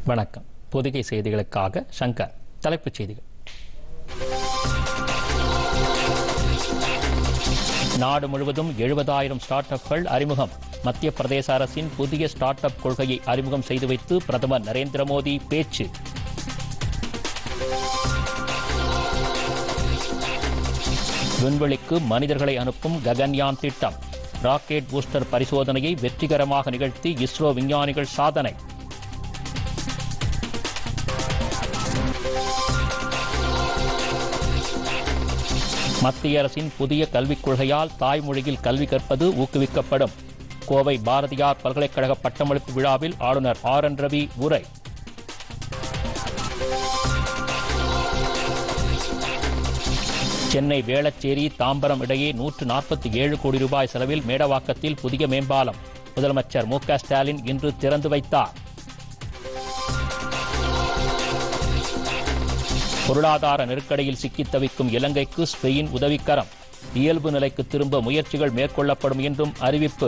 வணக்கம் பொதிகை செய்திகளுக்காக சங்கர் தலைப்புச் செய்திகள் நாடு முழுவதும் எழுபதாயிரம் ஸ்டார்ட் அப்கள் அறிமுகம் மத்திய பிரதேச அரசின் புதிய ஸ்டார்ட் அப் கொள்கையை அறிமுகம் செய்து வைத்து பிரதமர் நரேந்திர மோடி பேச்சு விண்வெளிக்கு மனிதர்களை அனுப்பும் ககன்யான் திட்டம் ராக்கெட் பூஸ்டர் பரிசோதனையை வெற்றிகரமாக நிகழ்த்தி இஸ்ரோ விஞ்ஞானிகள் சாதனை மத்திய அரசின் புதிய கல்விக் கொள்கையால் தாய்மொழியில் கல்வி கற்பது ஊக்குவிக்கப்படும் கோவை பாரதியார் பல்கலைக்கழக பட்டமளிப்பு விழாவில் ஆளுநர் ஆர் என் ரவி உரை சென்னை வேளச்சேரி தாம்பரம் இடையே நூற்று நாற்பத்தி ஏழு கோடி ரூபாய் செலவில் மேடவாக்கத்தில் புதிய மேம்பாலம் முதலமைச்சர் மு க ஸ்டாலின் இன்று திறந்து வைத்தார் பொருளாதார நெருக்கடியில் சிக்கித் தவிக்கும் இலங்கைக்கு ஸ்பெயின் உதவிக்கரம் இயல்பு நிலைக்கு திரும்ப முயற்சிகள் மேற்கொள்ளப்படும் என்றும் அறிவிப்பு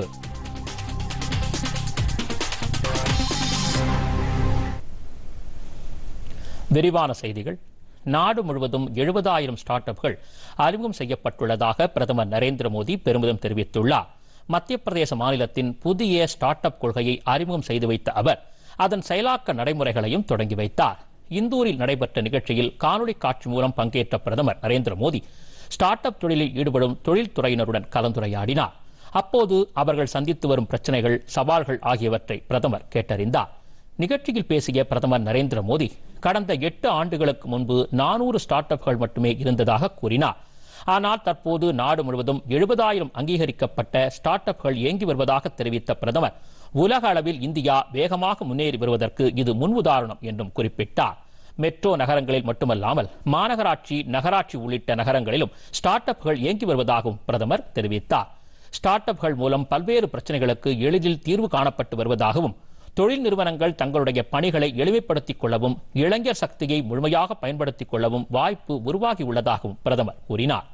விரிவான செய்திகள் நாடு முழுவதும் எழுபதாயிரம் ஸ்டார்ட் அப்கள் அறிமுகம் செய்யப்பட்டுள்ளதாக பிரதமர் நரேந்திர மோடி பெருமிதம் தெரிவித்துள்ளார் மத்திய பிரதேச மாநிலத்தின் புதிய ஸ்டார்ட் அப் கொள்கையை அறிமுகம் செய்து வைத்த அவர் அதன் செயலாக்க நடைமுறைகளையும் தொடங்கி வைத்தார் இந்தூரில் நடைபெற்ற நிகழ்ச்சியில் காணொலி காட்சி மூலம் பங்கேற்ற பிரதமர் நரேந்திர மோடி ஸ்டார்ட் அப் தொழிலில் ஈடுபடும் தொழில்துறையினருடன் கலந்துரையாடினார் அப்போது அவர்கள் சந்தித்து வரும் பிரச்சனைகள் சவால்கள் ஆகியவற்றை பிரதமர் கேட்டறிந்தார் நிகழ்ச்சியில் பேசிய பிரதமர் நரேந்திர மோடி கடந்த எட்டு ஆண்டுகளுக்கு முன்பு நானூறு ஸ்டார்ட் அப்கள் மட்டுமே இருந்ததாக கூறினார் ஆனால் தற்போது நாடு முழுவதும் எழுபதாயிரம் அங்கீகரிக்கப்பட்ட ஸ்டார்ட் அப்கள் இயங்கி வருவதாக தெரிவித்த பிரதமர் உலக அளவில் இந்தியா வேகமாக முன்னேறி வருவதற்கு இது முன்னுதாரணம் என்றும் குறிப்பிட்டார் மெட்ரோ நகரங்களில் மட்டுமல்லாமல் மாநகராட்சி நகராட்சி உள்ளிட்ட நகரங்களிலும் ஸ்டார்ட் அப்கள் இயங்கி வருவதாகவும் பிரதமர் தெரிவித்தார் ஸ்டார்ட் அப்கள் மூலம் பல்வேறு பிரச்சனைகளுக்கு எளிதில் தீர்வு காணப்பட்டு வருவதாகவும் தொழில் நிறுவனங்கள் தங்களுடைய பணிகளை எளிமைப்படுத்திக் கொள்ளவும் இளைஞர் சக்தியை முழுமையாக பயன்படுத்திக் கொள்ளவும் வாய்ப்பு உருவாகியுள்ளதாகவும் பிரதமர் கூறினார்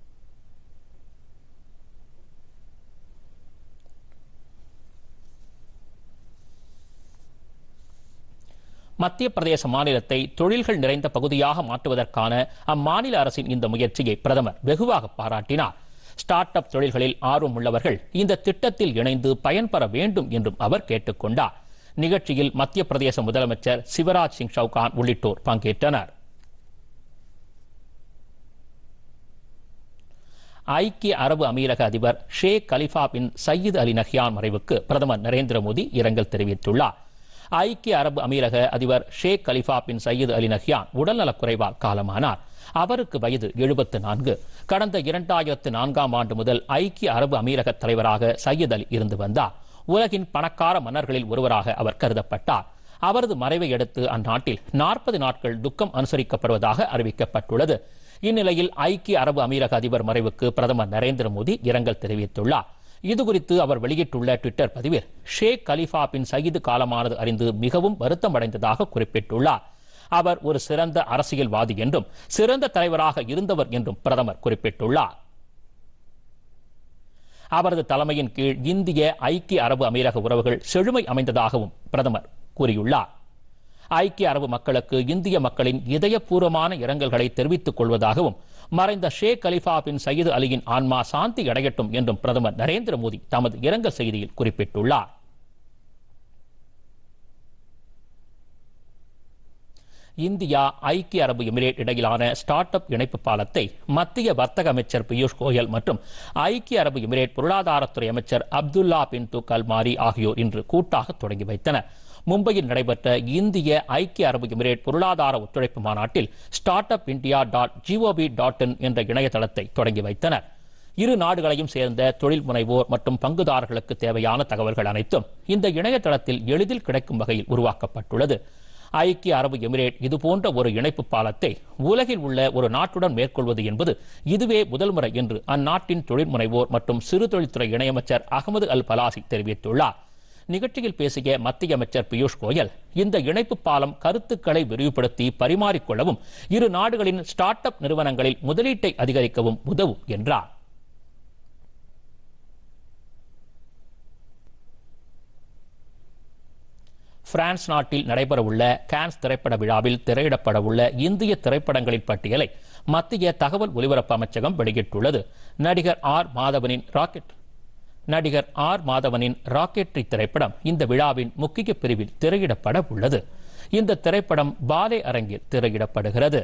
மத்திய பிரதேச மாநிலத்தை தொழில்கள் நிறைந்த பகுதியாக மாற்றுவதற்கான அம்மாநில அரசின் இந்த முயற்சியை பிரதமர் வெகுவாக பாராட்டினார் ஸ்டார்ட் அப் தொழில்களில் ஆர்வம் உள்ளவர்கள் இந்த திட்டத்தில் இணைந்து பயன்பெற வேண்டும் என்றும் அவர் கேட்டுக் கொண்டார் நிகழ்ச்சியில் மத்திய பிரதேச முதலமைச்சர் சிவராஜ் சிங் சவுகான் உள்ளிட்டோர் பங்கேற்றனர் ஐக்கிய அரபு அமீரக அதிபர் Sheikh Khalifa bin Zayed Al Nahyan மறைவுக்கு பிரதமர் நரேந்திர மோடி இரங்கல் தெரிவித்துள்ளார் ஐக்கிய அரபு அமீரக அதிபர் Sheikh Khalifa bin Zayed Al Nahyan உடல்நலக் குறைவால் காலமானார் அவருக்கு வயது எழுபத்து நான்கு கடந்த இரண்டாயிரத்து நான்காம் ஆண்டு முதல் ஐக்கிய அரபு அமீரக தலைவராக சையத் அலி இருந்து வந்தார் உலகின் பணக்கார மன்னர்களில் ஒருவராக அவர் கருதப்பட்டார் அவரது மறைவை அடுத்து அந்நாட்டில் நாற்பது நாட்கள் துக்கம் அனுசரிக்கப்படுவதாக அறிவிக்கப்பட்டுள்ளது இந்நிலையில் ஐக்கிய அரபு அமீரக அதிபர் மறைவுக்கு பிரதமர் நரேந்திர மோடி இரங்கல் தெரிவித்துள்ளார் இதுகுறித்து அவர் வெளியிட்டுள்ள ட்விட்டர் பதிவில் ஷேக் கலிஃபா பின் சயீது காலமானது அறிந்து மிகவும் வருத்தமடைந்ததாக குறிப்பிட்டுள்ளார் அவர் ஒரு சிறந்த அரசியல்வாதி என்றும் சிறந்த தலைவராக இருந்தவர் என்றும் பிரதமர் குறிப்பிட்டுள்ளார் அவரது தலைமையின் கீழ் இந்திய ஐக்கிய அரபு அமீரக உறவுகள் செழுமை அமைந்ததாகவும் பிரதமர் கூறியுள்ளார் ஐக்கிய அரபு மக்களுக்கு இந்திய மக்களின் இதயபூர்வமான இரங்கல்களை தெரிவித்துக் கொள்வதாகவும் மறைந்த ஷேக் கலிஃபா பின் சயீது அலியின் ஆன்மா சாந்தி அடையட்டும் என்றும் பிரதமர் நரேந்திர மோடி தமது இரங்கல் செய்தியில் குறிப்பிட்டுள்ளார் இந்தியா ஐக்கிய அரபு எமிரேட் இடையிலான ஸ்டார்ட் அப் இணைப்பு பாலத்தை மத்திய வர்த்தக அமைச்சர் பியூஷ் கோயல் மற்றும் ஐக்கிய அரபு எமிரேட் பொருளாதாரத்துறை அமைச்சர் அப்துல்லா பின் துக்கல் மாரி ஆகியோர் இன்று கூட்டாக தொடங்கி வைத்தனர் மும்பையில் நடைபெற்ற இந்திய ஐக்கிய அரபு எமிரேட் பொருளாதார ஒத்துழைப்பு மாநாட்டில் start up India dot G O P dot in என்ற இணையதளத்தை தொடங்கி வைத்தனர் இரு நாடுகளையும் சேர்ந்த தொழில் முனைவோர் மற்றும் பங்குதாரர்களுக்கு தேவையான தகவல்கள் அனைத்தும் இந்த இணையதளத்தில் எளிதில் கிடைக்கும் வகையில் உருவாக்கப்பட்டுள்ளது ஐக்கிய அரபு எமிரேட் இதுபோன்ற ஒரு இணைப்பு பாலத்தை உலகில் உள்ள ஒரு நாட்டுடன் மேற்கொள்வது என்பது இதுவே முதல் முறை என்று அந்நாட்டின் தொழில் முனைவோர் மற்றும் சிறு தொழில்துறை இணையமைச்சர் அகமது அல் பலாசி தெரிவித்துள்ளார் நிகழ்ச்சியில் பேசிய மத்திய அமைச்சர் பியூஷ் கோயல் இந்த இணைப்பு பாலம் கருத்துக்களை விரிவுபடுத்தி பரிமாறிக்கொள்ளவும் இரு நாடுகளின் ஸ்டார்ட் அப் நிறுவனங்களில் முதலீட்டை அதிகரிக்கவும் உதவும் என்றார் பிரான்ஸ் நாட்டில் நடைபெறவுள்ள கான்ஸ் திரைப்பட விழாவில் திரையிடப்படவுள்ள இந்திய திரைப்படங்களின் பட்டியலை மத்திய தகவல் ஒலிபரப்பு அமைச்சகம் வெளியிட்டுள்ளது நடிகர் ஆர் மாதவனின் ராக்கெட் நடிகர் ஆர் மாதவனின் ராக்கெட்ரி திரைப்படம் இந்த விழாவின் முக்கிய பிரிவில் திரையிடப்பட உள்ளது இந்த திரைப்படம் பாலே அரங்கில் திரையிடப்படுகிறது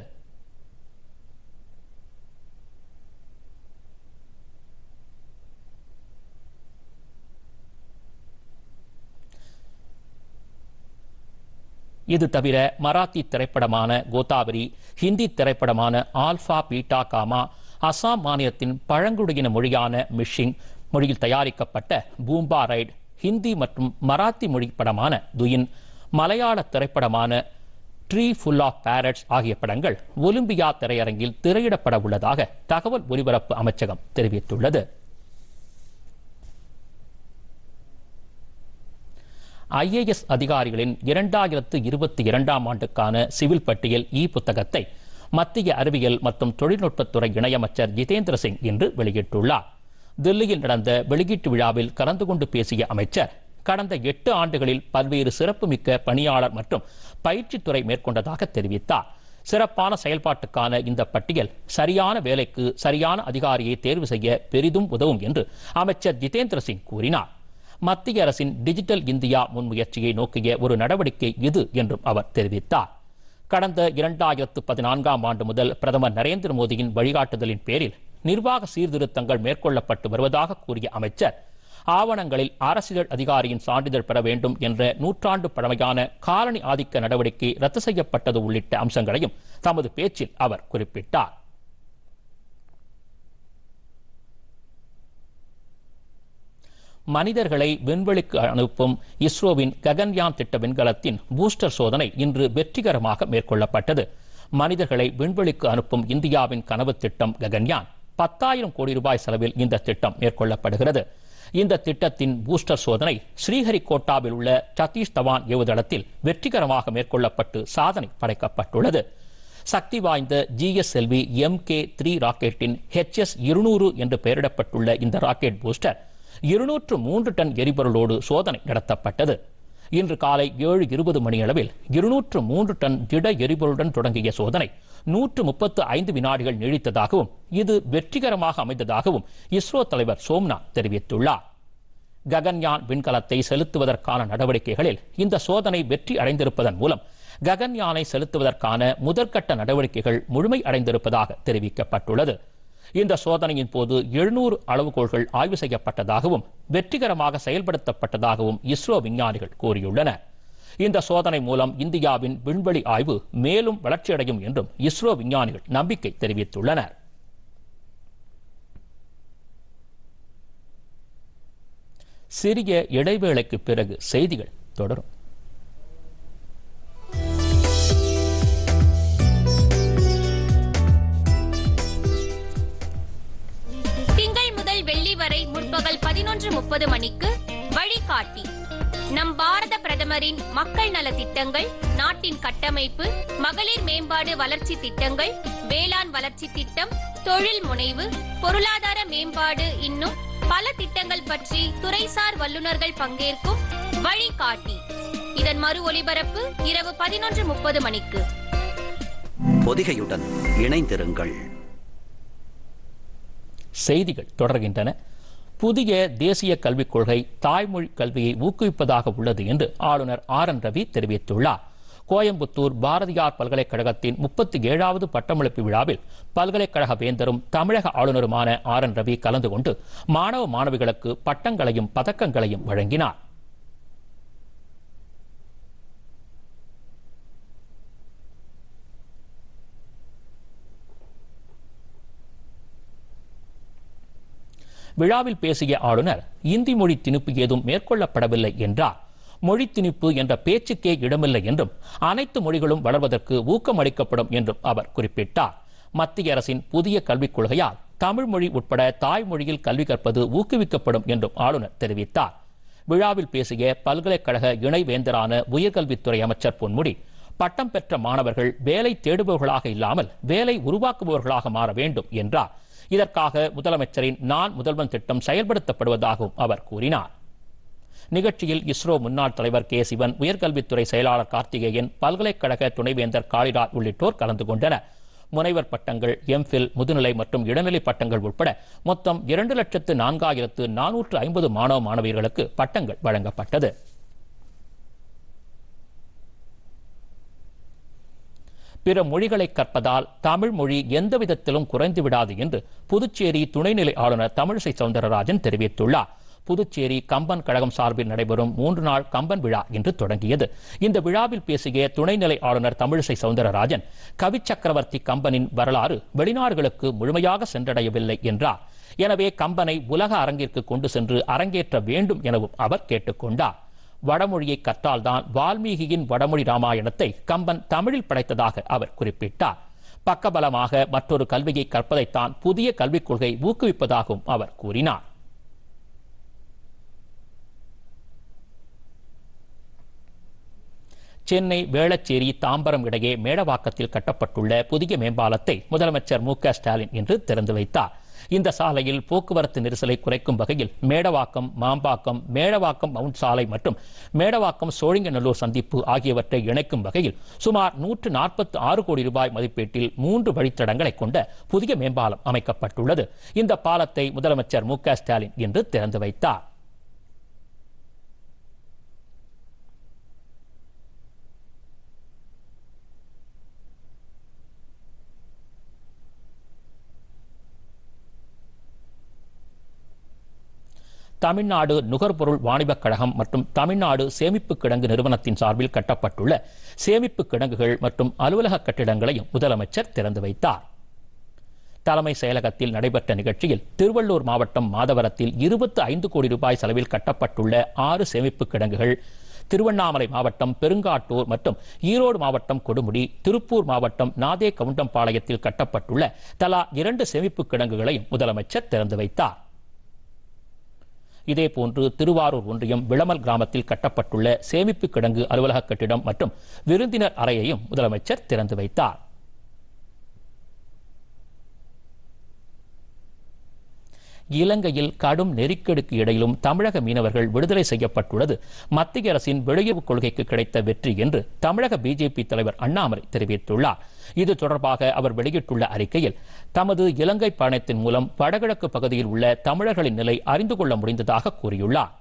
இது தவிர மராத்தி திரைப்படமான கோதாவரி ஹிந்தி திரைப்படமான ஆல்பா பீட்டா காமா அசாம் மாநிலத்தின் பழங்குடியின மொழியான மிஷிங் மொழியில் தயாரிக்கப்பட்ட பூம்பா ரைட் ஹிந்தி மற்றும் மராத்தி மொழி படமான துயின் மலையாள திரைப்படமான ட்ரீ ஃபுல் ஆஃப் பேரட்ஸ் ஆகிய படங்கள் ஒலிம்பியா திரையரங்கில் திரையிடப்பட உள்ளதாக தகவல் ஒலிபரப்பு அமைச்சகம் தெரிவித்துள்ளது ஐஏஎஸ் அதிகாரிகளின் இரண்டாயிரத்து இருபத்தி இரண்டாம் ஆண்டுக்கான சிவில் பட்டியல் இ புத்தகத்தை மத்திய அறிவியல் மற்றும் தொழில்நுட்பத்துறை இணையமைச்சர் ஜிதேந்திர சிங் இன்று வெளியிட்டுள்ளார் தில்லியில் நடந்த வெளியீட்டு விழாவில் கலந்து கொண்டு பேசிய அமைச்சர் கடந்த எட்டு ஆண்டுகளில் பல்வேறு சிறப்புமிக்க பணியாளர் மற்றும் பயிற்சித்துறை மேற்கொண்டதாக தெரிவித்தார் சிறப்பான செயல்பாட்டுக்கான இந்த பட்டியல் சரியான வேலைக்கு சரியான அதிகாரியை தேர்வு செய்ய பெரிதும் உதவும் என்று அமைச்சர் ஜிதேந்திர சிங் கூறினார் மத்திய அரசின் டிஜிட்டல் இந்தியா முன்முயற்சியை நோக்கிய ஒரு நடவடிக்கை இது என்றும் அவர் தெரிவித்தார் கடந்த இரண்டாயிரத்து பதினான்காம் ஆண்டு முதல் பிரதமர் நரேந்திர மோடியின் வழிகாட்டுதலின் பேரில் நிர்வாக சீர்திருத்தங்கள் மேற்கொள்ளப்பட்டு வருவதாக கூறிய அமைச்சர் ஆவணங்களில் அரசியல் அதிகாரியின் சான்றிதழ் பெற வேண்டும் என்ற நூற்றாண்டு பழமையான காலனி ஆதிக்க நடவடிக்கை ரத்து செய்யப்பட்டது உள்ளிட்ட அம்சங்களையும் தமது பேச்சில் அவர் குறிப்பிட்டார் மனிதர்களை விண்வெளிக்கு அனுப்பும் இஸ்ரோவின் ககன்யான் திட்ட விண்கலத்தின் பூஸ்டர் சோதனை இன்று வெற்றிகரமாக மேற்கொள்ளப்பட்டது மனிதர்களை விண்வெளிக்கு அனுப்பும் இந்தியாவின் கனவு திட்டம் ககன்யான் பத்தாயிரம் கோடி ரூபாய் செலவில் இந்த திட்டம் மேற்கொள்ளப்படுகிறது இந்த திட்டத்தின் பூஸ்டர் சோதனை ஸ்ரீஹரிகோட்டாவில் உள்ள சதீஷ் தவான் ஏவுதளத்தில் வெற்றிகரமாக மேற்கொள்ளப்பட்டு சாதனை படைக்கப்பட்டுள்ளது சக்தி வாய்ந்த ஜிஎஸ்எல்வி எம் கே த்ரீ ராக்கெட்டின் ஹெச்எஸ் இருநூறு என்று பெயரிடப்பட்டுள்ள இந்த ராக்கெட் பூஸ்டர் இருநூற்று மூன்று டன் எரிபொருளோடு சோதனை நடத்தப்பட்டது இன்று காலை ஏழு இருபது மணியளவில் இருநூற்று மூன்று டன் திட எரிபொருளுடன் தொடங்கிய சோதனை நூற்று முப்பத்து ஐந்து வினாடிகள் நீடித்ததாகவும் இது வெற்றிகரமாக அமைந்ததாகவும் இஸ்ரோ தலைவர் சோம்நாத் தெரிவித்துள்ளார் ககன்யான் விண்கலத்தை செலுத்துவதற்கான நடவடிக்கைகளில் இந்த சோதனை வெற்றி அடைந்திருப்பதன் மூலம் ககன்யானை செலுத்துவதற்கான முதற்கட்ட நடவடிக்கைகள் முழுமை அடைந்திருப்பதாக தெரிவிக்கப்பட்டுள்ளது இந்த சோதனையின் போது எழுநூறு அளவுகோள்கள் ஆய்வு செய்யப்பட்டதாகவும் வெற்றிகரமாக செயல்படுத்தப்பட்டதாகவும் இஸ்ரோ விஞ்ஞானிகள் கூறியுள்ளனர் இந்த சோதனை மூலம் இந்தியாவின் விண்வெளி ஆய்வு மேலும் வளர்ச்சியடையும் என்றும் இஸ்ரோ விஞ்ஞானிகள் நம்பிக்கை தெரிவித்துள்ளனர் சிறிய இடைவேளைக்கு பிறகு செய்திகள் தொடரும் திங்கள் முதல் வெள்ளி வரை முற்பகல் பதினொன்று முப்பது மணிக்கு வழிகாட்டி நம் பாரத பிரதமரின் மக்கள் நல திட்டங்கள் நாட்டின் கட்டமைப்பு மகளிர் மேம்பாடு வளர்ச்சி திட்டங்கள் வேளாண் வளர்ச்சி திட்டம் தொழில் முனைவு பொருளாதார மேம்பாடு இன்னும் பல திட்டங்கள் பற்றி துறைசார் வல்லுநர்கள் பங்கேற்கும் வழிகாட்டி இதன் மறு ஒலிபரப்பு இரவு பதினொன்று முப்பது மணிக்கு பொதிகையுடன் இணைந்திருங்கள் செய்திகள் தொடர்கின்றன புதிய தேசிய கல்விக் கொள்கை தாய்மொழி கல்வியை ஊக்குவிப்பதாக உள்ளது என்று ஆளுநர் ஆர் என் ரவி தெரிவித்துள்ளார் கோயம்புத்தூர் பாரதியார் பல்கலைக்கழகத்தின் முப்பத்தி ஏழாவது பட்டமளிப்பு விழாவில் பல்கலைக்கழக வேந்தரும் தமிழக ஆளுநருமான ஆர் என் ரவி கலந்து கொண்டு மாணவ மாணவிகளுக்கு பட்டங்களையும் பதக்கங்களையும் வழங்கினார் விழாவில் பேசிய ஆளுநர் இந்தி மொழி திணிப்பு ஏதும் மேற்கொள்ளப்படவில்லை என்றார் மொழி திணிப்பு என்ற பேச்சுக்கே இடமில்லை என்றும் அனைத்து மொழிகளும் வளர்வதற்கு ஊக்கம் அளிக்கப்படும் என்றும் அவர் குறிப்பிட்டார் மத்திய அரசின் புதிய கல்விக் கொள்கையால் தமிழ் மொழி உட்பட தாய்மொழியில் கல்வி கற்பது ஊக்குவிக்கப்படும் என்றும் ஆளுநர் தெரிவித்தார் விழாவில் பேசிய பல்கலைக்கழக இணைவேந்தரான உயர்கல்வித்துறை அமைச்சர் பொன்முடி பட்டம் பெற்ற மாணவர்கள் வேலை தேடுபவர்களாக இல்லாமல் வேலை உருவாக்குபவர்களாக மாற வேண்டும் என்றார் இதற்காக முதலமைச்சரின் நான் முதல்வன் திட்டம் செயல்படுத்தப்படுவதாகவும் அவர் கூறினார் நிகழ்ச்சியில் இஸ்ரோ முன்னாள் தலைவர் கே சிவன் உயர்கல்வித்துறை செயலாளர் கார்த்திகேயன் பல்கலைக்கழக துணைவேந்தர் காளிராஜ் உள்ளிட்டோர் கலந்து கொண்டனர் முனைவர் பட்டங்கள் எம்ஃபில் முதுநிலை மற்றும் இளநிலை பட்டங்கள் உட்பட மொத்தம் இரண்டு லட்சத்து நான்காயிரத்து நானூற்று ஐம்பது மாணவ மாணவியர்களுக்கு பட்டங்கள் வழங்கப்பட்டது பிற மொழிகளை கற்பதால் தமிழ் மொழி எந்த விதத்திலும் குறைந்து விடாது என்று புதுச்சேரி துணைநிலை ஆளுநர் தமிழிசை சவுந்தரராஜன் தெரிவித்துள்ளார் புதுச்சேரி கம்பன் கழகம் சார்பில் நடைபெறும் மூன்று நாள் கம்பன் விழா இன்று தொடங்கியது இந்த விழாவில் பேசிய துணைநிலை ஆளுநர் தமிழிசை சவுந்தரராஜன் கவி சக்கரவர்த்தி கம்பனின் வரலாறு வெளிநாடுகளுக்கு முழுமையாக சென்றடையவில்லை என்றார் எனவே கம்பனை உலக அரங்கிற்கு கொண்டு சென்று அரங்கேற்ற வேண்டும் எனவும் அவர் கேட்டுக்கொண்டார் வடமொழியை கற்றால்தான் வால்மீகியின் வடமொழி ராமாயணத்தை கம்பன் தமிழில் படைத்ததாக அவர் குறிப்பிட்டார் பக்கபலமாக மற்றொரு கல்வியை கற்பதைத்தான் புதிய கல்விக் கொள்கை ஊக்குவிப்பதாகவும் அவர் கூறினார் சென்னை வேளச்சேரி தாம்பரம் இடையே மேடவாக்கத்தில் கட்டப்பட்டுள்ள புதிய மேம்பாலத்தை முதலமைச்சர் மு க ஸ்டாலின் இன்று திறந்து வைத்தார் இந்த சாலையில் போக்குவரத்து நெரிசலை குறைக்கும் வகையில் மேடவாக்கம் மாம்பாக்கம் மேடவாக்கம் மவுண்ட் சாலை மற்றும் மேடவாக்கம் சோழிங்கநல்லூர் சந்திப்பு ஆகியவற்றை இணைக்கும் வகையில் சுமார் நூற்று நாற்பத்தி ஆறு கோடி ரூபாய் மதிப்பீட்டில் மூன்று வழித்தடங்களை கொண்ட புதிய மேம்பாலம் அமைக்கப்பட்டுள்ளது இந்த பாலத்தை முதலமைச்சர் மு க ஸ்டாலின் இன்று திறந்து வைத்தார் தமிழ்நாடு நுகர்பொருள் வாணிபக் கழகம் மற்றும் தமிழ்நாடு சேமிப்பு கிடங்கு நிறுவனத்தின் சார்பில் கட்டப்பட்டுள்ள சேமிப்பு கிடங்குகள் மற்றும் அலுவலக கட்டிடங்களையும் முதலமைச்சர் திறந்து வைத்தார் தலைமை செயலகத்தில் நடைபெற்ற நிகழ்ச்சியில் திருவள்ளூர் மாவட்டம் மாதவரத்தில் இருபத்தி ஐந்து கோடி ரூபாய் செலவில் கட்டப்பட்டுள்ள ஆறு சேமிப்பு கிடங்குகள் திருவண்ணாமலை மாவட்டம் பெருங்காட்டூர் மற்றும் ஈரோடு மாவட்டம் கொடுமுடி திருப்பூர் மாவட்டம் நாதே கவுண்டம்பாளையத்தில் கட்டப்பட்டுள்ள தலா இரண்டு சேமிப்பு கிடங்குகளையும் முதலமைச்சர் திறந்து வைத்தார் இதேபோன்று திருவாரூர் ஒன்றியம் விளமல் கிராமத்தில் கட்டப்பட்டுள்ள சேமிப்பு கிடங்கு அலுவலக கட்டிடம் மற்றும் விருந்தினர் அறையையும் முதலமைச்சர் திறந்து வைத்தார் இலங்கையில் கடும் நெருக்கடிக்கு இடையிலும் தமிழக மீனவர்கள் விடுதலை செய்யப்பட்டுள்ளது மத்திய அரசின் வெளியுறவு கொள்கைக்கு கிடைத்த வெற்றி என்று தமிழக பிஜேபி தலைவர் அண்ணாமலை தெரிவித்துள்ளார் இது தொடர்பாக அவர் வெளியிட்டுள்ள அறிக்கையில் தமது இலங்கை பயணத்தின் மூலம் வடகிழக்கு பகுதியில் உள்ள தமிழர்களின் நிலை அறிந்து கொள்ள முடிந்ததாக கூறியுள்ளார்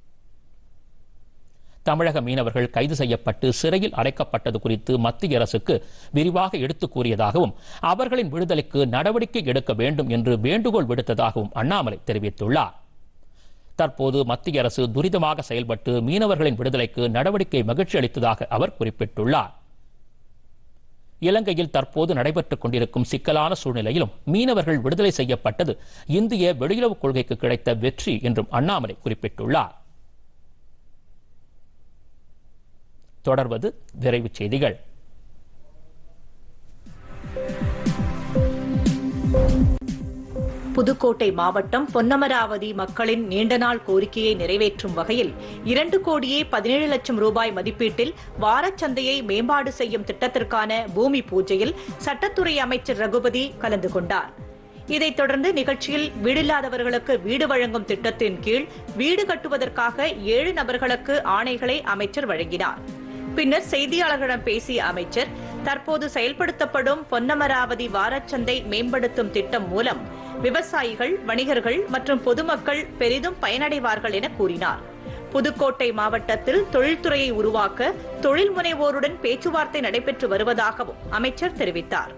தமிழக மீனவர்கள் கைது செய்யப்பட்டு சிறையில் அடைக்கப்பட்டது குறித்து மத்திய அரசுக்கு விரிவாக எடுத்துக் கூறியதாகவும் அவர்களின் விடுதலைக்கு நடவடிக்கை எடுக்க வேண்டும் என்று வேண்டுகோள் விடுத்ததாகவும் அண்ணாமலை தெரிவித்துள்ளார் தற்போது மத்திய அரசு துரிதமாக செயல்பட்டு மீனவர்களின் விடுதலைக்கு நடவடிக்கை மகிழ்ச்சி அளித்ததாக அவர் குறிப்பிட்டுள்ளார் இலங்கையில் தற்போது நடைபெற்றுக் கொண்டிருக்கும் சிக்கலான சூழ்நிலையிலும் மீனவர்கள் விடுதலை செய்யப்பட்டது இந்திய வெளியுறவுக் கொள்கைக்கு கிடைத்த வெற்றி என்றும் அண்ணாமலை குறிப்பிட்டுள்ளார் தொடர்வது விரைவுச் செய்திகள் புதுக்கோட்டை மாவட்டம் பொன்னமராவதி மக்களின் நீண்டநாள் கோரிக்கையை நிறைவேற்றும் வகையில் இரண்டு கோடியே பதினேழு லட்சம் ரூபாய் மதிப்பீட்டில் வாரச்சந்தையை மேம்பாடு செய்யும் திட்டத்திற்கான பூமி பூஜையில் சட்டத்துறை அமைச்சர் ரகுபதி கலந்து கொண்டார் இதைத் தொடர்ந்து நிகழ்ச்சியில் வீடில்லாதவர்களுக்கு வீடு வழங்கும் திட்டத்தின் கீழ் வீடு கட்டுவதற்காக ஏழு நபர்களுக்கு ஆணைகளை அமைச்சர் வழங்கினார் பின்னர் செய்தியாளர்களிடம் பேசிய அமைச்சர் தற்போது செயல்படுத்தப்படும் பொன்னமராவதி வாரச்சந்தை மேம்படுத்தும் திட்டம் மூலம் விவசாயிகள் வணிகர்கள் மற்றும் பொதுமக்கள் பெரிதும் பயனடைவார்கள் என கூறினார் புதுக்கோட்டை மாவட்டத்தில் தொழில்துறையை உருவாக்க தொழில் முனைவோருடன் பேச்சுவார்த்தை நடைபெற்று வருவதாகவும் அமைச்சர் தெரிவித்தார்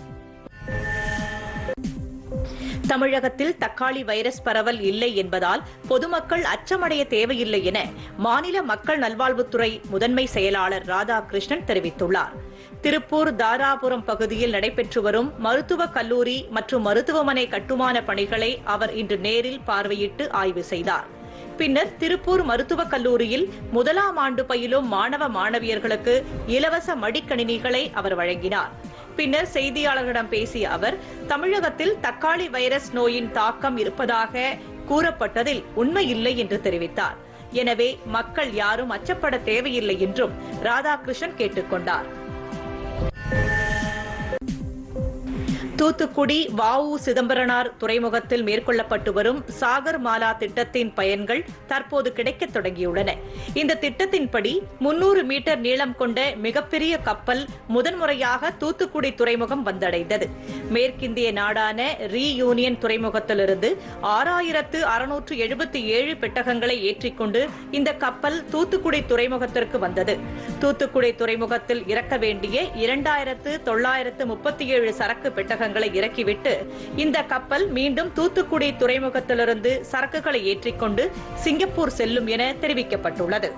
தமிழகத்தில் தக்காளி வைரஸ் பரவல் இல்லை என்பதால் பொதுமக்கள் அச்சமடைய தேவையில்லை என மாநில மக்கள் நல்வாழ்வுத்துறை முதன்மை செயலாளர் ராதாகிருஷ்ணன் தெரிவித்துள்ளார் திருப்பூர் தாராபுரம் பகுதியில் நடைபெற்று வரும் மருத்துவக் கல்லூரி மற்றும் மருத்துவமனை கட்டுமான பணிகளை அவர் இன்று நேரில் பார்வையிட்டு ஆய்வு செய்தார் பின்னர் திருப்பூர் மருத்துவக் கல்லூரியில் முதலாம் ஆண்டு பயிலும் மாணவ மாணவியர்களுக்கு இலவச மடிக்கணினிகளை அவர் வழங்கினார் பின்னர் செய்தியாளர்களிடம் பேசிய அவர் தமிழகத்தில் தக்காளி வைரஸ் நோயின் தாக்கம் இருப்பதாக கூறப்பட்டதில் உண்மையில்லை என்று தெரிவித்தார் எனவே மக்கள் யாரும் அச்சப்பட தேவையில்லை என்றும் ராதாகிருஷ்ணன் கேட்டுக் கொண்டார் தூத்துக்குடி வஉ சிதம்பரனார் துறைமுகத்தில் மேற்கொள்ளப்பட்டு வரும் சாகர் மாலா திட்டத்தின் பயன்கள் தற்போது கிடைக்கத் தொடங்கியுள்ளன இந்த திட்டத்தின்படி முன்னூறு மீட்டர் நீளம் கொண்ட மிகப்பெரிய கப்பல் முதன்முறையாக தூத்துக்குடி துறைமுகம் வந்தடைந்தது மேற்கிந்திய நாடான ரீயூனியன் துறைமுகத்திலிருந்து ஆறாயிரத்து அறுநூற்று எழுபத்தி ஏழு பெட்டகங்களை ஏற்றிக்கொண்டு இந்த கப்பல் தூத்துக்குடி துறைமுகத்திற்கு வந்தது தூத்துக்குடி துறைமுகத்தில் இறக்க வேண்டிய இரண்டாயிரத்து தொள்ளாயிரத்து முப்பத்தி ஏழு சரக்கு பெட்டகங்களை இறக்கிவிட்டு இந்த கப்பல் மீண்டும் தூத்துக்குடி துறைமுகத்திலிருந்து சரக்குகளை ஏற்றிக்கொண்டு சிங்கப்பூர் செல்லும் என தெரிவிக்கப்பட்டுள்ளது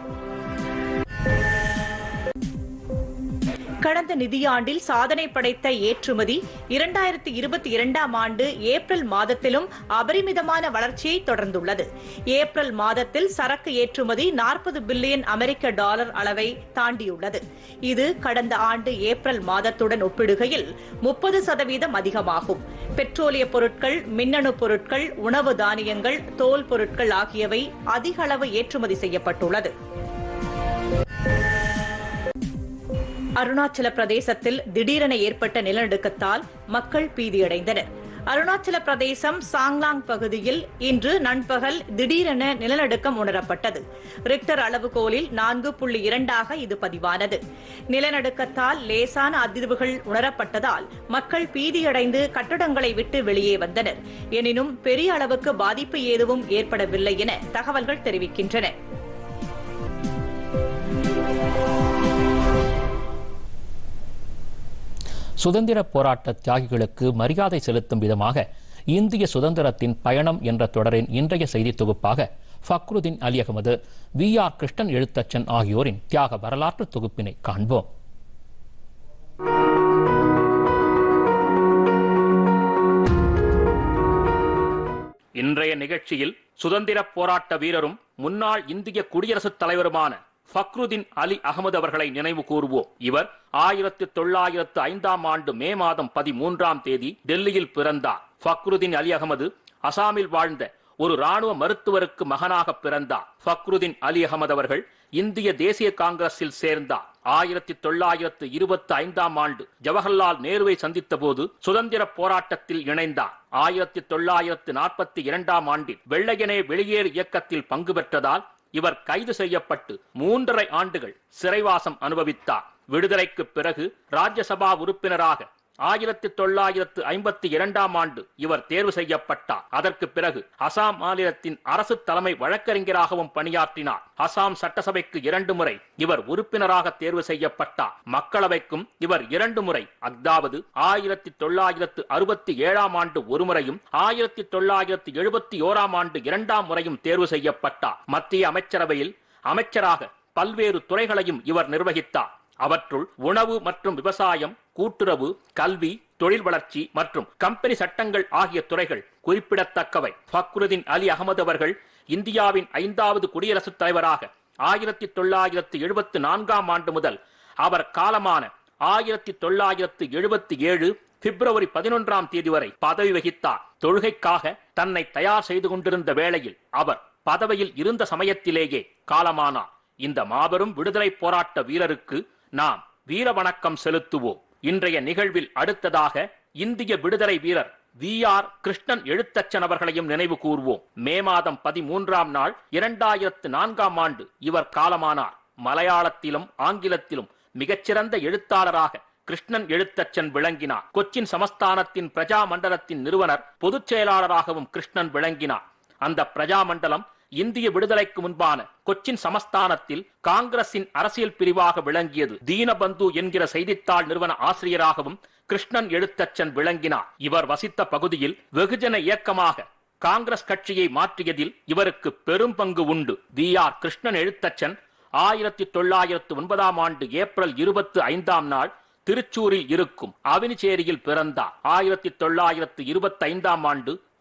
கடந்த நிதியாண்டில் சாதனை படைத்த ஏற்றுமதி இரண்டாயிரத்தி இருபத்தி இரண்டாம் ஆண்டு ஏப்ரல் மாதத்திலும் அபரிமிதமான வளர்ச்சியை தொடர்ந்துள்ளது ஏப்ரல் மாதத்தில் சரக்கு ஏற்றுமதி நாற்பது பில்லியன் அமெரிக்க டாலர் அளவை தாண்டியுள்ளது இது கடந்த ஆண்டு ஏப்ரல் மாதத்துடன் ஒப்பிடுகையில் முப்பது சதவீதம் அதிகமாகும் பெட்ரோலிய பொருட்கள் மின்னணு பொருட்கள் உணவு தானியங்கள் தோல் பொருட்கள் ஆகியவை அதிக அளவு ஏற்றுமதி செய்யப்பட்டுள்ளது அருணாச்சல பிரதேசத்தில் திடீரென ஏற்பட்ட நிலநடுக்கத்தால் மக்கள் பீதியடைந்தனர் அருணாச்சல பிரதேசம் சாங்லாங் பகுதியில் இன்று நண்பகல் திடீரென நிலநடுக்கம் உணரப்பட்டது ரிக்டர் அளவுகோலில் நான்கு புள்ளி இரண்டாக இது பதிவானது நிலநடுக்கத்தால் லேசான அதிர்வுகள் உணரப்பட்டதால் மக்கள் பீதியடைந்து கட்டடங்களை விட்டு வெளியே வந்தனர் எனினும் பெரிய அளவுக்கு பாதிப்பு எதுவும் ஏற்படவில்லை என தகவல்கள் தெரிவிக்கின்றன சுதந்திர போராட்ட தியாகிகளுக்கு மரியாதை செலுத்தும் விதமாக இந்திய சுதந்திரத்தின் பயணம் என்ற தொடரின் இன்றைய செய்தி தொகுப்பாக ஃபக்ருதீன் அலி அகமது வி ஆர் கிருஷ்ணன் எழுத்தச்சன் ஆகியோரின் தியாக வரலாற்று தொகுப்பினை காண்போம் இன்றைய நிகழ்ச்சியில் சுதந்திர போராட்ட வீரரும் முன்னாள் இந்திய குடியரசுத் தலைவருமான ஃபக்ருதீன் அலி அகமது அவர்களை நினைவு கூறுவோம் இவர் ஆயிரத்தி தொள்ளாயிரத்து ஐந்தாம் ஆண்டு மே மாதம் பதிமூன்றாம் தேதி டெல்லியில் பிறந்தார் ஃபக்ருதீன் அலி அகமது அசாமில் வாழ்ந்த ஒரு ராணுவ மருத்துவருக்கு மகனாக பிறந்தார் ஃபக்ருதீன் அலி அகமது அவர்கள் இந்திய தேசிய காங்கிரஸில் சேர்ந்தார் ஆயிரத்தி தொள்ளாயிரத்து இருபத்தி ஐந்தாம் ஆண்டு ஜவஹர்லால் நேருவை சந்தித்த போது சுதந்திர போராட்டத்தில் இணைந்தார் ஆயிரத்தி தொள்ளாயிரத்து நாற்பத்தி இரண்டாம் ஆண்டில் வெள்ளையனே வெளியேறு இயக்கத்தில் பங்கு பெற்றதால் இவர் கைது செய்யப்பட்டு மூன்றரை ஆண்டுகள் சிறைவாசம் அனுபவித்தார் விடுதலைக்கு பிறகு ராஜ்யசபா உறுப்பினராக ஆயிரத்தி தொள்ளாயிரத்து ஐம்பத்தி இரண்டாம் ஆண்டு இவர் தேர்வு செய்யப்பட்டார் அதற்கு பிறகு அசாம் மாநிலத்தின் அரசு தலைமை வழக்கறிஞராகவும் பணியாற்றினார் அசாம் சட்டசபைக்கு இரண்டு முறை இவர் உறுப்பினராக தேர்வு செய்யப்பட்டார் மக்களவைக்கும் இவர் இரண்டு முறை அதாவது ஆயிரத்தி தொள்ளாயிரத்து அறுபத்தி ஏழாம் ஆண்டு ஒரு முறையும் ஆயிரத்தி தொள்ளாயிரத்து எழுபத்தி ஓராம் ஆண்டு இரண்டாம் முறையும் தேர்வு செய்யப்பட்டார் மத்திய அமைச்சரவையில் அமைச்சராக பல்வேறு துறைகளையும் இவர் நிர்வகித்தார் அவற்றுள் உணவு மற்றும் விவசாயம் கூட்டுறவு கல்வி தொழில் வளர்ச்சி மற்றும் கம்பெனி சட்டங்கள் ஆகிய துறைகள் குறிப்பிடத்தக்கவை ஃபக்ருதீன் அலி அகமது அவர்கள் இந்தியாவின் ஐந்தாவது குடியரசுத் தலைவராக ஆயிரத்தி தொள்ளாயிரத்து எழுபத்தி நான்காம் ஆண்டு முதல் அவர் காலமான ஆயிரத்தி தொள்ளாயிரத்து எழுபத்தி ஏழு பிப்ரவரி பதினொன்றாம் தேதி வரை பதவி வகித்தார் தொழுகைக்காக தன்னை தயார் செய்து கொண்டிருந்த வேளையில் அவர் பதவியில் இருந்த சமயத்திலேயே காலமானார் இந்த மாபெரும் விடுதலை போராட்ட வீரருக்கு நாம் வீர வணக்கம் செலுத்துவோம் இன்றைய நிகழ்வில் அடுத்ததாக இந்திய விடுதலை வீரர் வி ஆர் கிருஷ்ணன் எழுத்தச்சன் அவர்களையும் நினைவு கூர்வோம் மே மாதம் பதிமூன்றாம் நாள் இரண்டாயிரத்து நான்காம் ஆண்டு இவர் காலமானார் மலையாளத்திலும் ஆங்கிலத்திலும் மிகச்சிறந்த எழுத்தாளராக கிருஷ்ணன் எழுத்தச்சன் விளங்கினார் கொச்சின் சமஸ்தானத்தின் பிரஜா மண்டலத்தின் நிறுவனர் பொதுச் செயலாளராகவும் கிருஷ்ணன் விளங்கினார் அந்த பிரஜா மண்டலம் இந்திய விடுதலைக்கு முன்பான கொச்சின் சமஸ்தானத்தில் காங்கிரசின் அரசியல் பிரிவாக விளங்கியது தீனபந்து என்கிற செய்தித்தாள் நிறுவன ஆசிரியராகவும் கிருஷ்ணன் எழுத்தச்சன் விளங்கினார் இவர் வசித்த பகுதியில் வெகுஜன இயக்கமாக காங்கிரஸ் கட்சியை மாற்றியதில் இவருக்கு பெரும் பங்கு உண்டு வி ஆர் கிருஷ்ணன் எழுத்தச்சன் ஆயிரத்தி தொள்ளாயிரத்து ஒன்பதாம் ஆண்டு ஏப்ரல் இருபத்தி ஐந்தாம் நாள் திருச்சூரில் இருக்கும் அவனிச்சேரியில் பிறந்தார் ஆயிரத்தி தொள்ளாயிரத்து இருபத்தி ஐந்தாம் ஆண்டு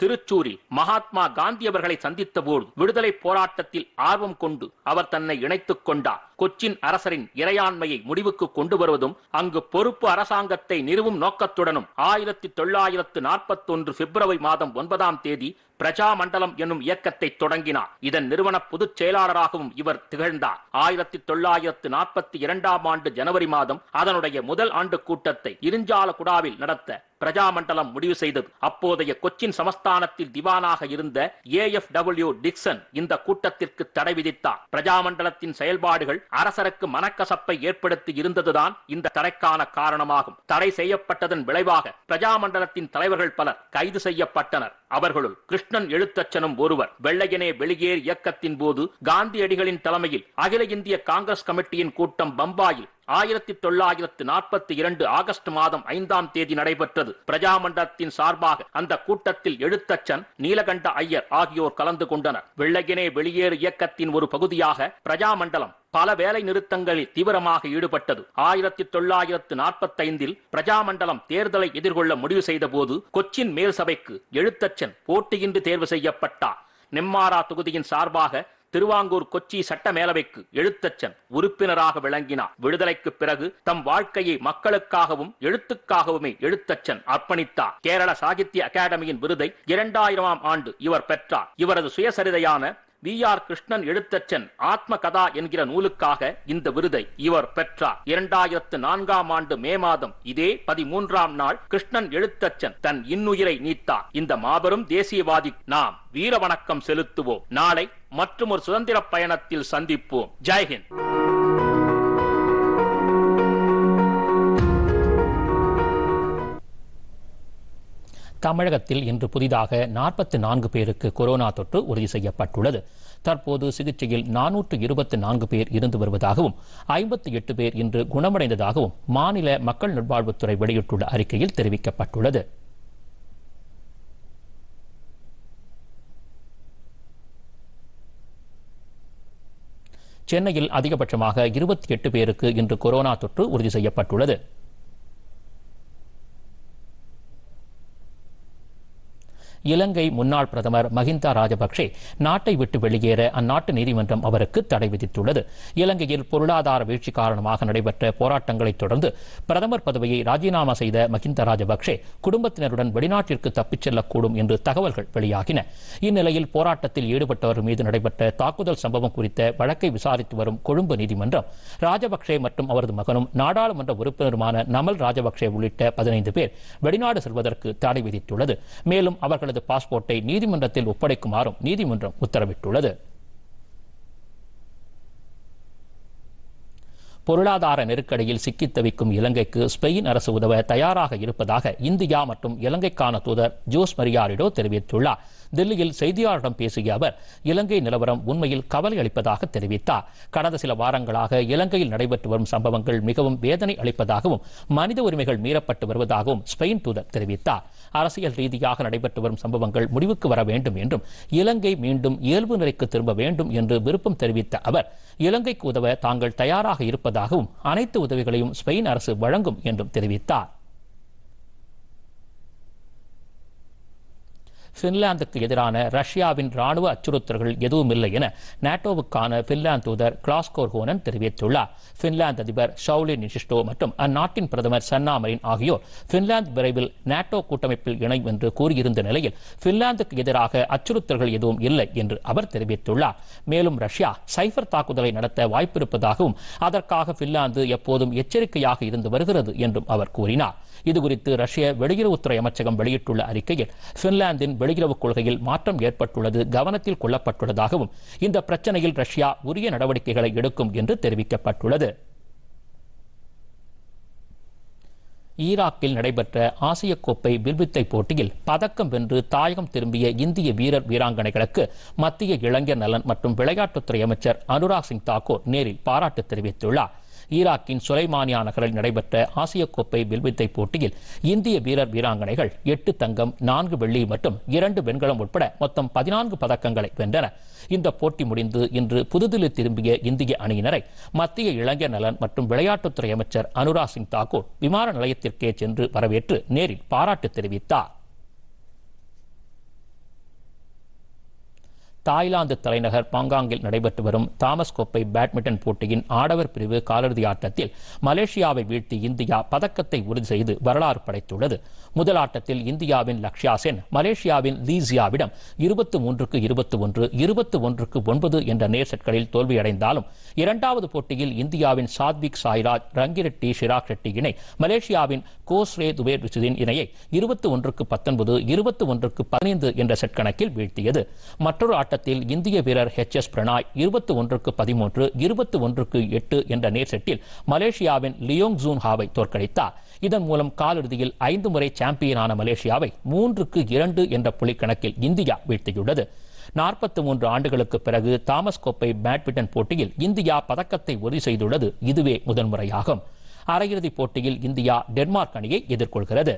திருச்சூரில் மகாத்மா காந்தி அவர்களை சந்தித்த போது விடுதலை போராட்டத்தில் ஆர்வம் கொண்டு அவர் தன்னை இணைத்துக் கொண்டார் கொச்சின் அரசரின் இறையாண்மையை முடிவுக்கு கொண்டு வருவதும் அங்கு பொறுப்பு அரசாங்கத்தை நிறுவும் நோக்கத்துடனும் ஆயிரத்தி தொள்ளாயிரத்து நாற்பத்தொன்று பிப்ரவரி மாதம் ஒன்பதாம் தேதி பிரஜா மண்டலம் என்னும் இயக்கத்தை தொடங்கினார் இதன் நிறுவன பொதுச் செயலாளராகவும் இவர் திகழ்ந்தார் ஆயிரத்தி தொள்ளாயிரத்து நாற்பத்தி இரண்டாம் ஆண்டு ஜனவரி மாதம் அதனுடைய முதல் ஆண்டு கூட்டத்தை இரிஞ்சாலகுடாவில் நடத்த பிரஜா மண்டலம் முடிவு செய்தது அப்போதைய கொச்சின் சமஸ்தானத்தில் திவானாக இருந்த ஏ எஃப் டபிள்யூ டிக்சன் இந்த கூட்டத்திற்கு தடை விதித்தார் பிரஜா மண்டலத்தின் செயல்பாடுகள் அரசருக்கு மனக்கசப்பை ஏற்படுத்தி இருந்ததுதான் இந்த தடைக்கான காரணமாகும் தடை செய்யப்பட்டதன் விளைவாக பிரஜா மண்டலத்தின் தலைவர்கள் பலர் கைது செய்யப்பட்டனர் அவர்களுள் கிருஷ்ணன் எழுத்தச்சனும் ஒருவர் வெள்ளையனே வெளியேறு இயக்கத்தின் போது காந்தியடிகளின் தலைமையில் அகில இந்திய காங்கிரஸ் கமிட்டியின் கூட்டம் பம்பாயில் ஆயிரத்தி தொள்ளாயிரத்து நாற்பத்தி இரண்டு ஆகஸ்ட் மாதம் ஐந்தாம் தேதி நடைபெற்றது பிரஜாமண்டலத்தின் சார்பாக அந்த கூட்டத்தில் எழுத்தச்சன் நீலகண்ட ஐயர் ஆகியோர் கலந்து கொண்டனர் வெள்ளையனே வெளியேறு இயக்கத்தின் ஒரு பகுதியாக பிரஜாமண்டலம் பல வேலை நிறுத்தங்களில் தீவிரமாக ஈடுபட்டது ஆயிரத்தி தொள்ளாயிரத்து நாற்பத்தைந்தில் பிரஜாமண்டலம் தேர்தலை எதிர்கொள்ள முடிவு செய்த போது கொச்சின் மேல் சபைக்கு எழுத்தச்சன் போட்டியின்றி தேர்வு செய்யப்பட்டார் நெம்மாரா தொகுதியின் சார்பாக திருவாங்கூர் கொச்சி சட்ட மேலவைக்கு எழுத்தச்சன் உறுப்பினராக விளங்கினார் விடுதலைக்கு பிறகு தம் வாழ்க்கையை மக்களுக்காகவும் எழுத்துக்காகவுமே எழுத்தச்சன் அர்ப்பணித்தார் கேரள சாகித்ய அகாடமியின் விருதை இரண்டாயிரமாம் ஆண்டு இவர் பெற்றார் இவரது சுயசரிதையான வி ஆர் கிருஷ்ணன் எழுத்தச்சன் ஆத்ம கதா என்கிற நூலுக்காக இந்த விருதை இவர் பெற்றார் இரண்டாயிரத்து நான்காம் ஆண்டு மே மாதம் இதே பதிமூன்றாம் நாள் கிருஷ்ணன் எழுத்தச்சன் தன் இன்னுயிரை நீத்தார் இந்த மாபெரும் தேசியவாதி நாம் வீர வணக்கம் செலுத்துவோம் நாளை மற்றும் ஒரு சுதந்திர பயணத்தில் சந்திப்போம் ஜெய்ஹிந்த் தமிழகத்தில் இன்று புதிதாக நாற்பத்தி நான்கு பேருக்கு கொரோனா தொற்று உறுதி செய்யப்பட்டுள்ளது தற்போது சிகிச்சையில் நானூற்று இருபத்தி நான்கு பேர் இருந்து வருவதாகவும் ஐம்பத்தி எட்டு பேர் இன்று குணமடைந்ததாகவும் மாநில மக்கள் நல்வாழ்வுத்துறை வெளியிட்டுள்ள அறிக்கையில் தெரிவிக்கப்பட்டுள்ளது சென்னையில் அதிகபட்சமாக இருபத்தி எட்டு பேருக்கு இன்று கொரோனா தொற்று உறுதி செய்யப்பட்டுள்ளது இலங்கை முன்னாள் பிரதமர் மஹிந்தா ராஜபக்சே நாட்டை விட்டு வெளியேற அந்நாட்டு நீதிமன்றம் அவருக்கு தடை விதித்துள்ளது இலங்கையில் பொருளாதார வீழ்ச்சி காரணமாக நடைபெற்ற போராட்டங்களைத் தொடர்ந்து பிரதமர் பதவியை ராஜினாமா செய்த மஹிந்த ராஜபக்சே குடும்பத்தினருடன் வெளிநாட்டிற்கு தப்பிச் செல்லக்கூடும் என்று தகவல்கள் வெளியாகின இந்நிலையில் போராட்டத்தில் ஈடுபட்டவர் மீது நடைபெற்ற தாக்குதல் சம்பவம் குறித்த வழக்கை விசாரித்து வரும் கொழும்பு நீதிமன்றம் ராஜபக்சே மற்றும் அவரது மகனும் நாடாளுமன்ற உறுப்பினருமான நமல் ராஜபக்சே உள்ளிட்ட பதினைந்து பேர் வெளிநாடு செல்வதற்கு தடை விதித்துள்ளது மேலும் அவர்களது பாஸ்போர்ட்டை நீதிமன்றத்தில் ஒப்படைக்குமாறும் நீதிமன்றம் உத்தரவிட்டுள்ளது பொருளாதார நெருக்கடியில் சிக்கித் தவிக்கும் இலங்கைக்கு ஸ்பெயின் அரசு உதவ தயாராக இருப்பதாக இந்தியா மற்றும் இலங்கைக்கான தூதர் ஜோஸ் மரியாரிடோ தெரிவித்துள்ளார் தில்லியில் செய்தியாளர்களிடம் பேசிய அவர் இலங்கை நிலவரம் உண்மையில் கவலை அளிப்பதாக தெரிவித்தார் கடந்த சில வாரங்களாக இலங்கையில் நடைபெற்று வரும் சம்பவங்கள் மிகவும் வேதனை அளிப்பதாகவும் மனித உரிமைகள் மீறப்பட்டு வருவதாகவும் ஸ்பெயின் தூதர் தெரிவித்தார் அரசியல் ரீதியாக நடைபெற்று வரும் சம்பவங்கள் முடிவுக்கு வர வேண்டும் என்றும் இலங்கை மீண்டும் இயல்பு நிலைக்கு திரும்ப வேண்டும் என்று விருப்பம் தெரிவித்த அவர் இலங்கைக்கு உதவ தாங்கள் தயாராக இருப்பதாகவும் அனைத்து உதவிகளையும் ஸ்பெயின் அரசு வழங்கும் என்றும் தெரிவித்தார் பின்லாந்துக்கு எதிரான ரஷ்யாவின் ராணுவ அச்சுறுத்தல்கள் எதுவுமில்லை என நாட்டோவுக்கான பின்லாந்து தூதர் கிளாஸ்கோர் ஹோனன் தெரிவித்துள்ளார் பின்லாந்து அதிபர் ஷவுலி நிஷிஸ்டோ மற்றும் அந்நாட்டின் பிரதமர் சன்னா மரின் ஆகியோர் பின்லாந்து விரைவில் நாட்டோ கூட்டமைப்பில் இணையும் என்று கூறியிருந்த நிலையில் பின்லாந்துக்கு எதிராக அச்சுறுத்தல்கள் எதுவும் இல்லை என்று அவர் தெரிவித்துள்ளார் மேலும் ரஷ்யா சைபர் தாக்குதலை நடத்த வாய்ப்பிருப்பதாகவும் அதற்காக பின்லாந்து எப்போதும் எச்சரிக்கையாக இருந்து வருகிறது என்றும் அவர் கூறினார் இதுகுறித்து ரஷ்ய வெளியுறவுத்துறை அமைச்சகம் வெளியிட்டுள்ள அறிக்கையில் பின்லாந்தின் வெளியுறவுக் கொள்கையில் மாற்றம் ஏற்பட்டுள்ளது கவனத்தில் கொள்ளப்பட்டுள்ளதாகவும் இந்த பிரச்சனையில் ரஷ்யா உரிய நடவடிக்கைகளை எடுக்கும் என்று தெரிவிக்கப்பட்டுள்ளது ஈராக்கில் நடைபெற்ற ஆசிய கோப்பை வில்வித்தை போட்டியில் பதக்கம் வென்று தாயகம் திரும்பிய இந்திய வீரர் வீராங்கனைகளுக்கு மத்திய இளைஞர் நலன் மற்றும் விளையாட்டுத்துறை அமைச்சர் அனுராக் சிங் தாக்கூர் நேரில் பாராட்டு தெரிவித்துள்ளார் ஈராக்கின் சுலைமானியா நகரில் நடைபெற்ற ஆசிய கோப்பை வில்வித்தை போட்டியில் இந்திய வீரர் வீராங்கனைகள் எட்டு தங்கம் நான்கு வெள்ளி மற்றும் இரண்டு வெண்கலம் உட்பட மொத்தம் பதினான்கு பதக்கங்களை வென்றனர் இந்த போட்டி முடிந்து இன்று புதுதில்லி திரும்பிய இந்திய அணியினரை மத்திய இளைஞர் நலன் மற்றும் விளையாட்டுத்துறை அமைச்சர் அனுராக் சிங் தாக்கூர் விமான நிலையத்திற்கே சென்று வரவேற்று நேரில் பாராட்டு தெரிவித்தார் தாய்லாந்து தலைநகர் பாங்காங்கில் நடைபெற்று வரும் தாமஸ் கோப்பை பேட்மிண்டன் போட்டியின் ஆடவர் பிரிவு காலிறுதி ஆட்டத்தில் மலேசியாவை வீழ்த்தி இந்தியா பதக்கத்தை உறுதி செய்து வரலாறு படைத்துள்ளது முதல் ஆட்டத்தில் இந்தியாவின் லக்ஷ்யா சென் மலேசியாவின் லீசியாவிடம் இருபத்து மூன்றுக்கு இருபத்தி ஒன்று இருபத்தி ஒன்றுக்கு ஒன்பது என்ற நேர் செட்களில் தோல்வியடைந்தாலும் இரண்டாவது போட்டியில் இந்தியாவின் சாத்விக் சாய்ராஜ் ரங்கிரெட்டி ஷிராக் ஷெட்டி இணை மலேசியாவின் கோஸ்ரே துபேர் ரிசுதின் இணையை இருபத்தி ஒன்றுக்கு பத்தொன்பது இருபத்தி ஒன்றுக்கு பதினைந்து என்ற செட் கணக்கில் வீழ்த்தியது மற்றொரு ஆட்டத்தில் இந்திய வீரர் ஹெச் எஸ் பிரணாய் இருபத்தி ஒன்றுக்கு பதிமூன்று இருபத்தி ஒன்றுக்கு எட்டு என்ற நேர் செட்டில் மலேசியாவின் லியோங் ஜூன் ஹாவை தோற்கடித்தார் இதன் மூலம் காலிறுதியில் ஐந்து முறை சாம்பியனான மலேசியாவை மூன்றுக்கு இரண்டு என்ற புள்ளி கணக்கில் இந்தியா வீழ்த்தியுள்ளது நாற்பத்தி மூன்று ஆண்டுகளுக்கு பிறகு தாமஸ் கோப்பை பேட்மிண்டன் போட்டியில் இந்தியா பதக்கத்தை உறுதி செய்துள்ளது இதுவே முதன்முறையாகும் அரையிறுதிப் போட்டியில் இந்தியா டென்மார்க் அணியை எதிர்கொள்கிறது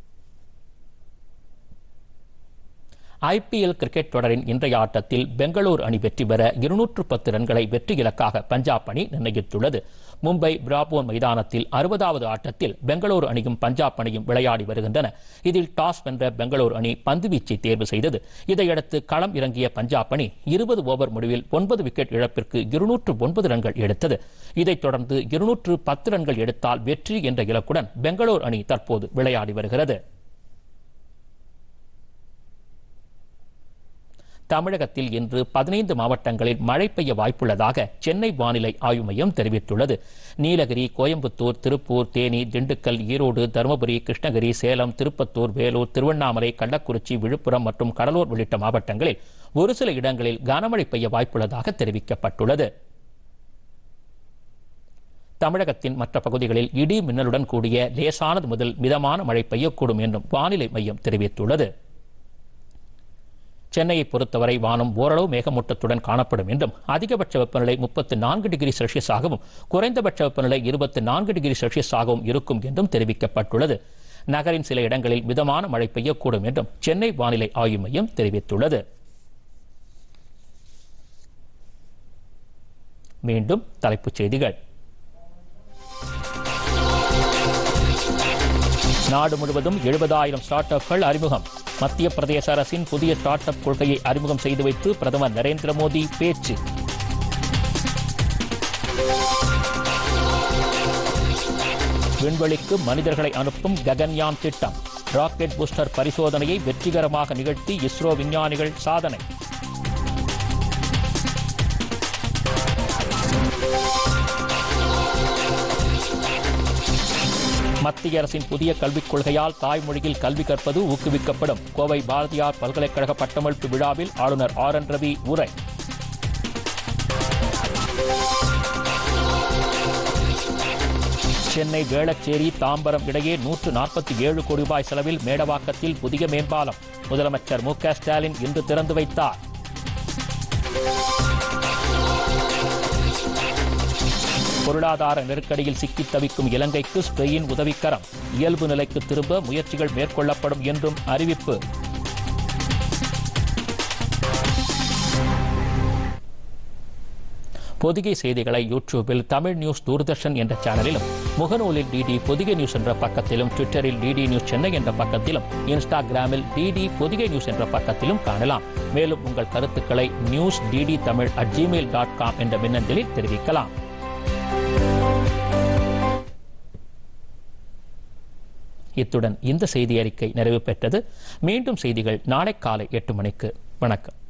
ஐபிஎல் கிரிக்கெட் தொடரின் இன்றைய ஆட்டத்தில் பெங்களூரு அணி வெற்றி பெற இருநூற்று பத்து ரன்களை வெற்றி இலக்காக பஞ்சாப் அணி நிர்ணயித்துள்ளது மும்பை பிராபோன் மைதானத்தில் அறுபதாவது ஆட்டத்தில் பெங்களூரு அணியும் பஞ்சாப் அணியும் விளையாடி வருகின்றன இதில் டாஸ் வென்ற பெங்களூரு அணி பந்துவீச்சை தேர்வு செய்தது இதையடுத்து களம் இறங்கிய பஞ்சாப் அணி இருபது ஓவர் முடிவில் ஒன்பது விக்கெட் இழப்பிற்கு இருநூற்று ஒன்பது ரன்கள் எடுத்தது இதைத் தொடர்ந்து இருநூற்று பத்து ரன்கள் எடுத்தால் வெற்றி என்ற இலக்குடன் பெங்களூரு அணி தற்போது விளையாடி வருகிறது தமிழகத்தில் இன்று பதினைந்து மாவட்டங்களில் மழை பெய்ய வாய்ப்புள்ளதாக சென்னை வானிலை ஆய்வு மையம் தெரிவித்துள்ளது நீலகிரி கோயம்புத்தூர் திருப்பூர் தேனி திண்டுக்கல் ஈரோடு தருமபுரி கிருஷ்ணகிரி சேலம் திருப்பத்தூர் வேலூர் திருவண்ணாமலை கள்ளக்குறிச்சி விழுப்புரம் மற்றும் கடலூர் உள்ளிட்ட மாவட்டங்களில் ஒரு சில இடங்களில் கனமழை பெய்ய வாய்ப்புள்ளதாக தெரிவிக்கப்பட்டுள்ளது தமிழகத்தின் மற்ற பகுதிகளில் இடி மின்னலுடன் கூடிய லேசானது முதல் மிதமான மழை பெய்யக்கூடும் என்றும் வானிலை மையம் தெரிவித்துள்ளது சென்னையை பொறுத்தவரை வானம் ஓரளவு மேகமூட்டத்துடன் காணப்படும் என்றும் அதிகபட்ச வெப்பநிலை முப்பத்து நான்கு டிகிரி செல்சியஸாகவும் குறைந்தபட்ச வெப்பநிலை இருபத்தி நான்கு டிகிரி செல்சியஸாகவும் இருக்கும் என்றும் தெரிவிக்கப்பட்டுள்ளது நகரின் சில இடங்களில் மிதமான மழை பெய்யக்கூடும் என்றும் சென்னை வானிலை ஆய்வு மையம் தெரிவித்துள்ளது மீண்டும் தலைப்புச் செய்திகள் நாடு முழுவதும் எழுபதாயிரம் ஸ்டார்ட் அப்கள் அறிமுகம் மத்திய பிரதேச அரசின் புதிய ஸ்டார்ட் அப் கொள்கையை அறிமுகம் செய்து வைத்து பிரதமர் நரேந்திர மோடி பேச்சு விண்வெளிக்கு மனிதர்களை அனுப்பும் ககன்யான் திட்டம் ராக்கெட் பூஸ்டர் பரிசோதனையை வெற்றிகரமாக நிகழ்த்தி இஸ்ரோ விஞ்ஞானிகள் சாதனை மத்திய அரசின் புதிய கல்விக் கொள்கையால் தாய்மொழியில் கல்வி கற்பது ஊக்குவிக்கப்படும் கோவை பாரதியார் பல்கலைக்கழக பட்டமளிப்பு விழாவில் ஆளுநர் ஆர் என் ரவி உரை சென்னை வேளச்சேரி தாம்பரம் இடையே நூற்று நாற்பத்தி ஏழு கோடி ரூபாய் செலவில் மேடவாக்கத்தில் புதிய மேம்பாலம் முதலமைச்சர் மு க ஸ்டாலின் இன்று திறந்து வைத்தார் பொருளாதார நெருக்கடியில் சிக்கித் தவிக்கும் இலங்கைக்கு ஸ்பெயின் உதவிக்கரம் இயல்பு நிலைக்கு திரும்ப முயற்சிகள் மேற்கொள்ளப்படும் என்றும் அறிவிப்பு பொதிகை செய்திகளை யூடியூபில் தமிழ் நியூஸ் தூர்தர்ஷன் என்ற சேனலிலும் முகநூலில் டிடி பொதிகை நியூஸ் என்ற பக்கத்திலும் ட்விட்டரில் டிடி நியூஸ் சென்னை என்ற பக்கத்திலும் இன்ஸ்டாகிராமில் டிடி பொதிகை நியூஸ் என்ற பக்கத்திலும் காணலாம் மேலும் உங்கள் கருத்துக்களை news DD Tamil at Gmail dot com என்ற மின்னஞ்சலில் தெரிவிக்கலாம் இத்துடன் இந்த செய்தி அறிக்கை நிறைவு பெற்றது மீண்டும் செய்திகள் நாளை காலை எட்டு மணிக்கு வணக்கம்